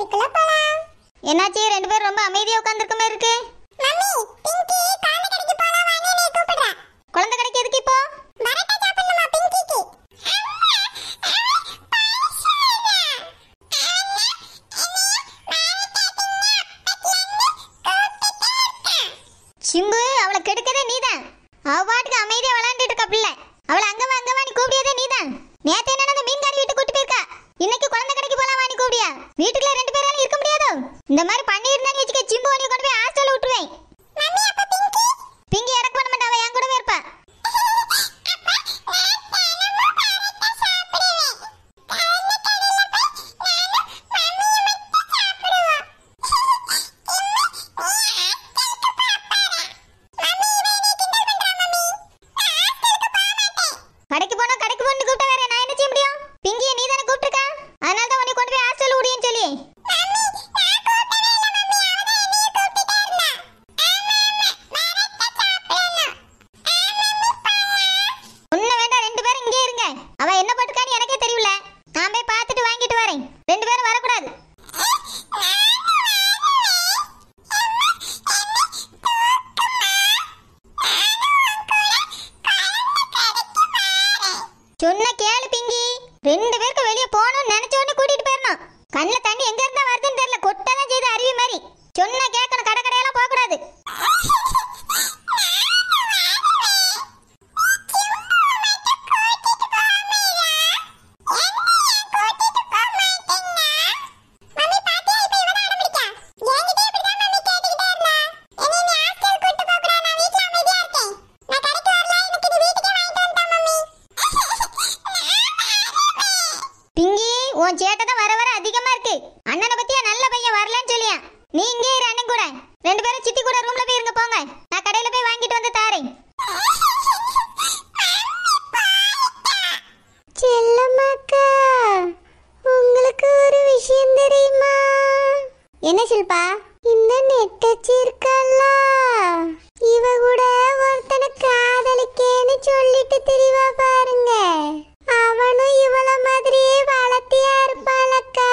கடைக்குள்ள போலாம் என்னாச்சு ரெண்டு பேரும் ரொம்ப அமைதியா உட்கார்ந்திருக்க மாதிரி இருக்கு மம்மி பிங்கி காலை கடைக்கு போலாம் வாங்க நீ கூப்பிடுறா குழந்தை கடைக்கு எதுக்கு இப்போ பரோட்டா சாப்பிடணுமா பிங்கிக்கு சிம்பு அவளை கெடுக்கதே நீதான் அவ பாட்டுக்கு அமைதியா விளையாண்டுட்டு இருக்கா பிள்ளை அவளை அங்க வா அங்க வா நீ கூப்பிடியதே நீதான் நேத்து என்ன அந்த மீன்காரி வீட்டுக்கு கூட்டி போயிருக்கா இன்னைக்கு குழந்தை கடைக்கு போலாம் வா நீ கூப்பிடியா வீட்டுக்குள்ள ரெண்டு பேரால இருக்க முடியாதோ இந்த மாதிரி பண்ணி இருந்தா வச்சுக்க சிம்பு உன்னை கொண்டு போய் ஹாஸ்டல்ல விட்டுருவேன் மம்மி அப்ப பிங்கி பிங்கி இறக்க பண்ண மாட்டா அவ என் கூடவே இருப்பா கடைக்கு போனா கடைக்கு போன்னு கூப்பிட்ட வேற நான் என்ன செய்ய முடியும் பிங்கிய நீ தானே கூப்பிட்டுருக்கா அதனால தான் உன்னை கொண்டு போய் ஹாஸ்டல்ல விடுன்னு சொல்லி ஒண்ணு வேண்டாம் ரெண்டு பேரும் இங்கே இருங்க அவ என்ன போட்டுக்கான்னு எனக்கே தெரியல நான் போய் பார்த்துட்டு வாங்கிட்டு வரேன் ரெண்டு பேரும் வரக்கூடாது சொன்ன கேளு பிங்கி ரெண்டு பேருக்கு வெளியே போகணும்னு நினைச்ச உடனே கூட்டிட்டு போயிடணும் கண்ணில் தண்ணி எங்க இருந்தா வருதுன்னு தெரியல கொட்டெல்லாம் செய்து அருவி மாதிரி சொன்ன கேட்கணும் கடை கடையெல்லாம் போக கூடாது பிங்கி உன் சேட்டை தான் வர வர அதிகமா இருக்கு அண்ணனை பத்தியா நல்ல பையன் வரலன்னு சொல்லியா நீ இங்கே இரு அண்ணன் கூட ரெண்டு பேரும் சித்தி கூட ரூம்ல போய் இருங்க போங்க நான் கடையில போய் வாங்கிட்டு வந்து தாரேன் செல்லம்மாக்கா உங்களுக்கு ஒரு விஷயம் தெரியுமா என்ன ஷில்பா இந்த நெட்டச்சி இருக்கல்ல இவ கூட ஒருத்தனை காதலிக்கேன்னு சொல்லிட்டு திரிவா பாருங்க அவனும் இவள மாதிரியே வளர்த்தியா இருப்பாளக்கா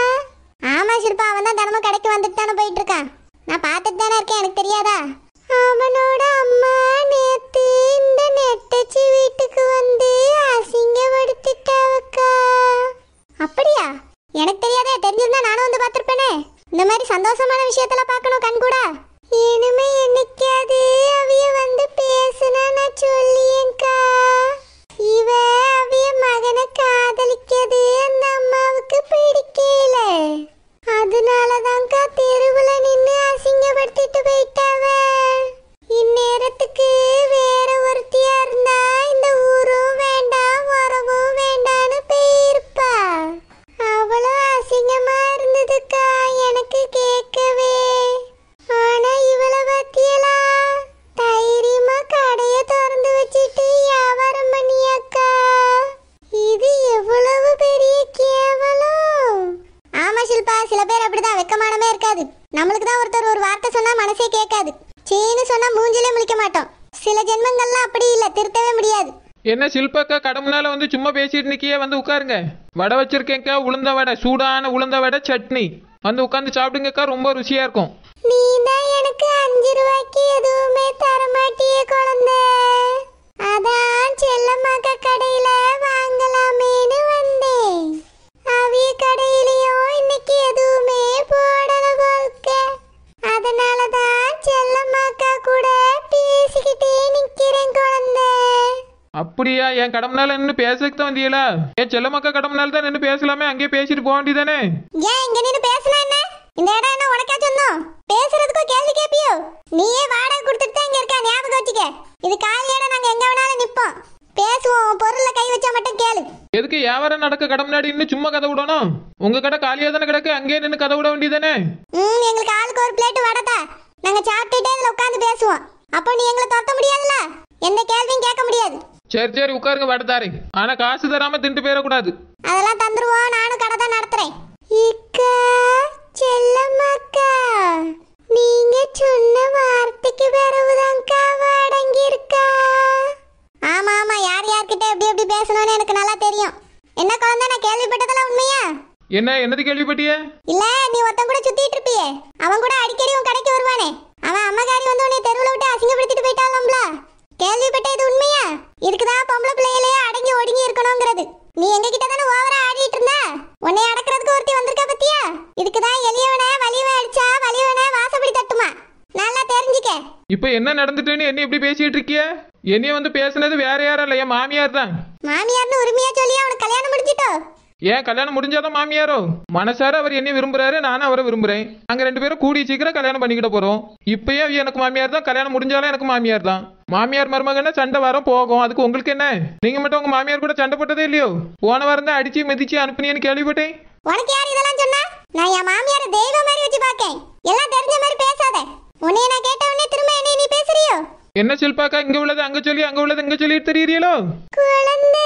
ஆமா ஷில்பா அவன் தான் தினமும் கடைக்கு வந்துட்டு தானே போயிட்டு இருக்கான் நான் பார்த்துட்டு தானே இருக்கேன் எனக்கு தெரியாதா அவனோட அம்மா நேத்து இந்த நெட்டச்சி வீட்டுக்கு வந்து அசிங்கப்படுத்திட்டாவக்கா அப்படியா எனக்கு தெரியாதே தெரிஞ்சிருந்தா நானும் வந்து பார்த்திருப்பேனே இந்த மாதிரி சந்தோஷமான விஷயத்தெல்லாம் பார்க்கணும் கண் கூட இனிமே என்னைக்காவது அவிய வந்து பேசுனா நான் சொல்லியேன்க்கா இவ அவிய மகனை காதலிக்கிறது அந்த அம்மாவுக்கு பிடிக்கல அதனாலதான்க்கா தெருவுல நின்னு அசிங்கப்படுத்திட்டு போயிட்டாவ இந்நேரத்துக்கு வேற ஒருத்தியா இருந்தா இந்த ஊரும் வேண்டாம் உறவும் வேண்டான்னு போயிருப்பா அவ்வளவு அசிங்கமா இருந்ததுக்கா எனக்கு கேட்கவே ஆனா இவள பத்தியலா தைரியமா கடைய திறந்து வச்சிட்டு வியாபாரம் பண்ணியாக்கா இது எவ்வளவு பெரிய கேவலம் ஆமா ஷில்பா சில பேர் அப்படிதான் வெக்கமானமே இருக்காது நம்மளுக்கு தான் ஒருத்தர் ஒரு வார்த்தை சொன்னா மனசே கேட்காது சீனு சொன்னா மூஞ்சிலே முழிக்க மாட்டோம் சில ஜென்மங்கள்லாம் அப்படி இல்ல திருத்தவே முடியாது என்ன சில்பாக்கா கடை முன்னால வந்து சும்மா பேசிட்டு நிக்கியே வந்து உட்காருங்க வடை வச்சிருக்கேன்க்கா உளுந்த வடை சூடான உளுந்த வடை சட்னி வந்து உட்காந்து சாப்பிடுங்கக்கா ரொம்ப ருசியா இருக்கும் நீ தான் எனக்கு அஞ்சு ரூபாய்க்கு எதுவுமே தர மாட்டியே குழந்தை அதான் செல்லம்மாக்க கடையில வாங்கலாமேன்னு வந்தேன் அவிய கடையிலயும் இன்னைக்கு எதுவுமே போடல போல்க அதனால தான் செல்லம்மாக்கா கூட பேசிக்கிட்டே நிக்கிறேன் குழந்தை அப்படியா என் கடை முன்னால நின்று பேசக்கு தான் வந்தீங்களா ஏன் செல்லமக்கா கடை முன்னால தான் நின்று பேசலாமே அங்கேயே பேசிட்டு போக வேண்டியதானே ஏன் இங்க நின்னு பேசினா என்ன இந்த இடம் என்ன உனக்கா சொந்தம் பேசுறதுக்கும் கேள்வி கேப்பியோ நீயே வாடகை கொடுத்துட்டு தான் இங்க இருக்க ஞாபகம் வச்சுக்க இது காலி இடம் நாங்க எங்க வேணாலும் நிப்போம் பேசுவோம் உன் பொருள்ல கை வச்சா மட்டும் கேளு எதுக்கு வியாபாரம் நடக்க கடை முன்னாடி நின்று சும்மா கதை விடணும் உங்க கடை காலியா தானே கிடக்கு அங்கேயே நின்று கதை விட வேண்டியதானே ம் எங்களுக்கு ஆளுக்கு ஒரு பிளேட் வடதா நாங்க சாப்பிட்டுட்டே இதுல உட்காந்து பேசுவோம் அப்போ நீ எங்களை துரத்த முடியாதுல்ல எந்த கேள்வியும் கேட்க முடியாது சரி சரி உட்காருங்க வடை தாரேன் ஆனா காசு தராம தின்ட்டு போயிடக்கூடாது அதெல்லாம் தந்துருவோம் நானும் கடை தான் நடத்துறேன் இக்கா செல்லம்மாக்கா நீங்க சொன்ன வார்த்தைக்கு பிறகுதான்க்கா அடங்கி இருக்கா ஆமா ஆமா யார் யார்கிட்ட எப்படி எப்படி பேசணும்னு எனக்கு நல்லா தெரியும் என்ன குழந்தை நான் கேள்விப்பட்டதெல்லாம் உண்மையா என்ன என்னது கேள்விப்பட்டிய இல்ல நீ ஒருத்தன் கூட சுத்திட்டு இருப்பியே அவன் கூட அடிக்கடி உன் கடைக்கு வருவானே அவன் அம்மகாரி வந்து உன்னை தெருவுல விட்டு அசிங்கப்படுத்திட்டு போயிட்டாங்கம்ல கேள்விப்பட்ட இது உண்மையா இதுக்குதான் பொம்பளை பிள்ளைகளே அடங்கி ஒடுங்கி இருக்கணுங்கிறது நீ எங்க கிட்ட தானே ஓவரா ஆடிட்டு இருந்த உன்னை அடக்கிறதுக்கு ஒருத்தி வந்திருக்கா பத்தியா இதுக்குதான் எளியவனை வலியவன் அடிச்சா வலியவனை வாசப்படி தட்டுமா நல்லா தெரிஞ்சுக்க இப்போ என்ன நடந்துட்டுன்னு என்ன இப்படி பேசிட்டு இருக்கிய என்னைய வந்து பேசுனது வேற யாரும் இல்லை என் மாமியார் தான் மாமியார்னு உரிமையா சொல்லி அவனுக்கு கல்யாணம் முடிஞ்சிட்டோ ஏன் கல்யாணம் முடிஞ்சாதான் மாமியாரோ மனசார அவர் என்ன விரும்புறாரு நானும் அவரை விரும்புறேன் நாங்க ரெண்டு பேரும் கூடி சீக்கிரம் கல்யாணம் பண்ணிக்கிட போறோம் இப்பயே அவ எனக்கு மாமியார் தான் கல்யாணம் முடிஞ்சாலும் எனக்கு மாமியார் தான் மாமியார் மருமகன்னா சண்டை வரும் போகும் அதுக்கு உங்களுக்கு என்ன நீங்க மட்டும் உங்க மாமியார் கூட சண்டை போட்டதே இல்லையோ போன வாரம் தான் அடிச்சு மிதிச்சு அனுப்புனீன்னு கேள்விப்பட்டேன் உனக்கு யார் இதெல்லாம் சொன்னா நான் என் மாமியார தெய்வம் மாதிரி வச்சு பார்க்கேன் எல்லாம் தெரிஞ்ச மாதிரி பேசாத உன்னைய நான் கேட்ட உடனே திரும்ப என்னை நீ பேசுறியோ என்ன சில்பாக்கா இங்க உள்ளது அங்க சொல்லி அங்க உள்ளது இங்க சொல்லி தெரியறீங்களோ குழந்தை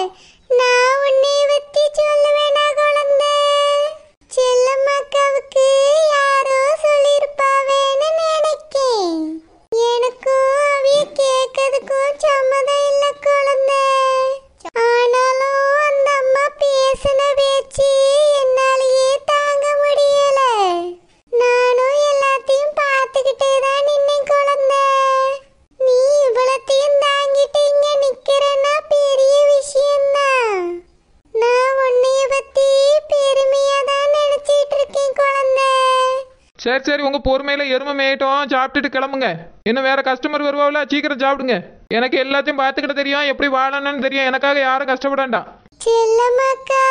நான் உன்னை பத்தி சொல்லுவேனா குழந்தை செல்லம்மாக்காவுக்கு யாரோ சொல்லியிருப்பாவேன்னு நினைக்கேன் எனக்கும் அவிய கேட்கறதுக்கும் சம்மதம் இல்ல குழந்தை ஆனாலும் அந்த அம்மா பேசின பேச்சு என்னாலேயே தாங்க முடியல நானும் எல்லாத்தையும் பார்த்துக்கிட்டே தான் நின்னேன் குழந்தை நீ இவ்வளத்தையும் தாங்கிட்டு இங்க நிக்கிறேன்னா பெரிய விஷயம்தான் நான் உன்னைய பத்தி பெருமையா தான் நினைச்சிட்டு இருக்கேன் குழந்தை சரி சரி உங்க பொறுமையில எருமை மேயட்டும் சாப்பிட்டுட்டு கிளம்புங்க இன்னும் வேற கஸ்டமர் வருவாங்களா சீக்கிரம் சாப்பிடுங்க எனக்கு எல்லாத்தையும் பார்த்துக்கிட்ட தெரியும் எப்படி வாழணும்னு தெரியும் எனக்காக யாரும் கஷ்டப்படாண்டா செல்லம்மாக்கா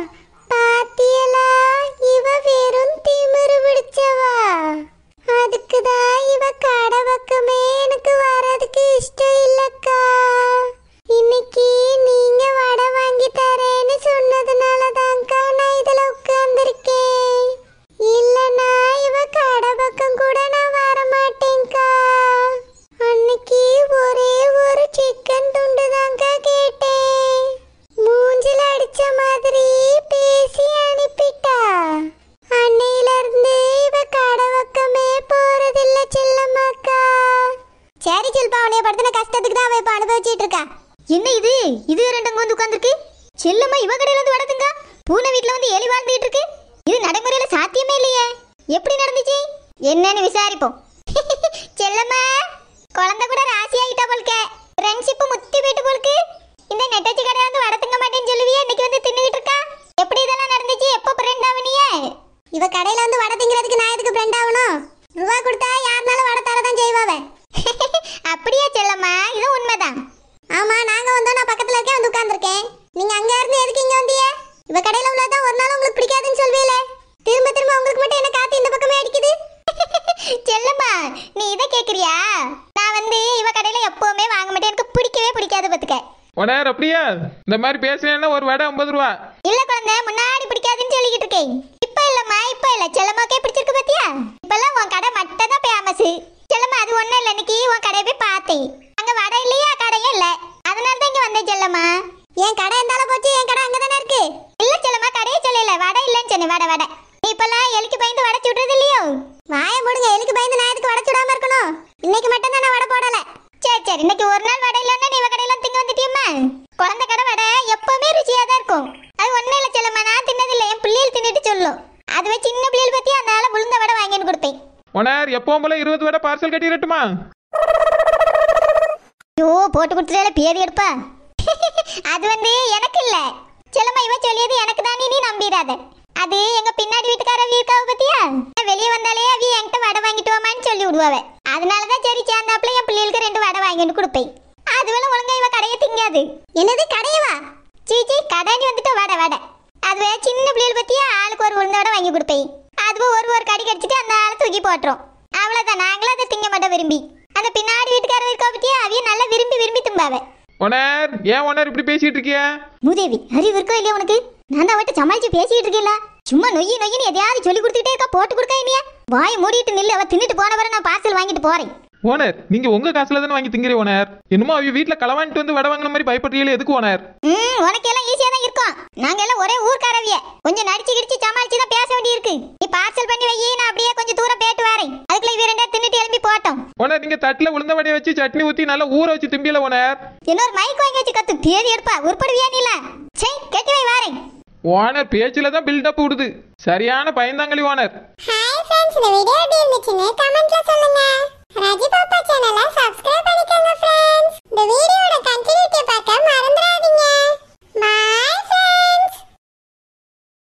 பாத்தியலா இவ வெறும் திமிரு பிடிச்சவா அதுக்குதான் இவ கடை பக்கமே எனக்கு வர்றதுக்கு இஷ்டம் இல்லக்கா இன்னைக்கு நீங்க வடை வாங்கி தரேன்னு சொன்னதுனால தான்க்கா நான் இதுல உட்கார்ந்திருக்கேன் இல்லனா இவ கடை பக்கம் கூட நான் வர மாட்டேன்க்கா அன்னைக்கு ஒரே ஒரு சிக்கன் துண்டு தான்க்கா கேட்டேன் மூஞ்சில அடிச்ச மாதிரி பேசி அனுப்பிட்டா அன்னையில இருந்து இவ கடை பக்கமே போறதில்ல செல்லம்மாக்கா சரி சில்பா உன்னைய படுத்தின கஷ்டத்துக்கு தான் அவ இப்ப அனுபவிச்சிட்டு இருக்கா என்ன இது இது ரெண்டங்க வந்து உட்கார்ந்துருக்கு செல்லம்மா இவ கடையில வந்து வடத்துங்க பூனை வீட்ல வந்து எலி வாழ்ந்துட்டு இருக்கு இது நடைமுறையில சாத்தியமே இல்லையே எப்படி நடந்துச்சு என்னன்னு விசாரிப்போம் செல்லம்மா குழந்தை கூட ராசி ஆகிட்டா போல்க ஃப்ரெண்ட்ஷிப் முத்தி போயிட்டு போல்க்கு இந்த நெட்டச்சி கடையில வந்து வடத்துங்க மாட்டேன்னு சொல்லுவியே இன்னைக்கு வந்து தின்னுகிட்டு இருக்கா எப்படி இதெல்லாம் நடந்துச்சு எப்போ ஃப்ரெண்ட் ஆவனியே இவ கடையில வந்து வடை திங்கிறதுக்கு நான் எதுக்கு ஃப்ரெண்ட் ஆகணும் ரூபா கொடுத்தா யாருனாலும் வடை தரதான் செய்வாவே அப்படியா செல்லம்மா இது உண்மைதான் ஆமா நாங்க வந்தோம் நான் பக்கத்துல இருக்கேன் வந்து உட்கார்ந்திருக்கேன் நீங்க அங்க இருந்து எதுக்கு இங்க வந்தீங்க இவ கடையில உள்ளதான் ஒரு நாள் உங்களுக்கு பிடிக்காதுன்னு சொல்வீங்களே திரும்ப திரும்ப உங்களுக்கு மட்டும் என்ன காத்து இந்த பக்கமே அடிக்குது செல்லம்மா நீ இதை கேக்குறியா நான் வந்து இவ கடையில எப்பவுமே வாங்க மாட்டேன் எனக்கு பிடிக்கவே பிடிக்காது பத்துக்க உடனே அப்படியா இந்த மாதிரி பேசுனேன்னா ஒரு வடை ஐம்பது ரூபா இல்ல குழந்தை முன்னாடி பிடிக்காதுன்னு சொல்லிக்கிட்டு இருக்கேன் இப்ப இல்லம்மா இப்ப இல்ல செல்லம்மாக்கே பிடிச்சிருக்கு பாத்தியா இப்பெல்லாம் உன் கடை மட்டும் தான் ஃபேமஸ் செல்லம்மா அது ஒண்ணும் இல்ல இன்னைக்கு உன் கடையை போய் பார்த்தேன் அங்க வடை இல்லையா கடையும் இல்ல அதனால தான் இங்க வந்தேன் செல்லம்மா என் கடை இருந்தாலும் போச்சு என் கடை அங்கதானே இருக்கு இல்ல செல்லம்மா கடையே சொல்லல வடை இல்லைன்னு சொன்னேன் வடை வடை நீ இப்பெல்லாம் எலிக்கு பயந்து வடை சுடுறது இல்லையோ வாய போடுங்க எலிக்கு பயந்து நான் எதுக்கு வடை சுடாம இருக்கணும் இன்னைக்கு மட்டும் தான் நான் வடை போடல சரி சரி இன்னைக்கு ஒரு நாள் வடை இல்லைன்னா நீ இவ கடையில திங்க வந்துட்டியம்மா குழந்தை கடை வடை எப்பவுமே ருசியா தான் இருக்கும் அது ஒண்ணே இல்ல செல்லம்மா நான் தின்னதில்லை என் பிள்ளைகள் தின்னுட்டு சொல்லும் அதுவே சின்ன பிள்ளைகள் பத்தி அதனால உளுந்த வடை வாங்கின்னு கொடுப்பேன் உடனே எப்பவும் போல இருபது வடை பார்சல் கட்டிடட்டுமா ஐயோ போட்டு கொடுத்துட்டால பேதி எடுப்பா அது வந்து எனக்கு இல்ல செல்லம்மா இவ சொல்லியது எனக்கு தான் நீ நம்பிடாத அது எங்க பின்னாடி வீட்டுக்கார வீர்க்காவ பத்தியா வெளியே வந்தாலே அவிய என்கிட்ட வடை வாங்கிட்டு வாமான்னு சொல்லி விடுவாவ அதனாலதான் சரி சேர்ந்தாப்புல என் பிள்ளைகளுக்கு ரெண்டு வடை வாங்கிட்டு கொடுப்பேன் அதுவேளை ஒழுங்கா இவ கடையை திங்காது என்னது கடையவா சீச்சி கடாண்டி வந்துட்டு வடை வடை அதுவே சின்ன பிள்ளைகள் பத்தியா ஆளுக்கு ஒரு உளுந்த வடை வாங்கி கொடுப்பேன் அதுவும் ஒரு ஒரு கடி கடிச்சிட்டு அந்த ஆளை தூக்கி போட்டுரும் அவ்வளவுதான் நாங்களும் அதை திங்க மாட்டோம் விரும்பி அந்த பின்னாடி வீட்டுக்காரர் இருக்கா பத்தியா அவிய நல்லா விரும்பி விரும்பி தும்பாவ உனர் ஏன் உனர் இப்படி பேசிட்டு இருக்கிய மூதேவி அறிவு இருக்கோ இல்லையா உனக்கு நான் தான் அவட்ட சமாளிச்சு பேசிக்கிட்டு இருக்கேன்ல சும்மா நொய்யி நொய்யின்னு எதையாவது சொல்லி கொடுத்துக்கிட்டே இருக்கா போட்டு கொடுக்கா இனியா வாயை மூடிட்டு நில்லு அவ தின்னுட்டு போன வரை நான் பார்சல் வாங்கிட்டு போறேன் ஓனர் நீங்க உங்க காசுல தானே வாங்கி திங்கிறீ ஓனர் என்னமோ அவ வீட்டுல களவாண்டிட்டு வந்து வடை வாங்கின மாதிரி பயப்படுறீங்களே எதுக்கு ஓனர் ம் உனக்கு எல்லாம் ஈஸியா தான் இருக்கும் நாங்க எல்லாம் ஒரே ஊர்க்காரவிய கொஞ்சம் நடிச்சு கிடிச்சு சமாளிச்சு தான் பேச வேண்டியிருக்கு நீ பார்சல் பண்ணி வை நான் அப்படியே கொஞ்சம் தூரம் பேட்டு வரேன் அதுக்குள்ள இவ ரெண்டா தின்னுட்டு எழுப்பி போட்டோம் ஓனர் நீங்க தட்டுல உளுந்த வடையை வச்சு சட்னி ஊத்தி நல்லா ஊற வச்சு திம்பியல ஓனர் இன்னொரு மைக் வாங்கி வச்சு கத்து தேதி எடுப்பா உருப்படுவியா நீல சே கெட்டி வை வாரேன் ஓனர் பேச்சில தான் பில்டப் விடுது சரியான பயந்தாங்களி ஓனர் ஹாய் ஃப்ரெண்ட்ஸ் இந்த வீடியோ எப்படி இருந்துச்சுன்னு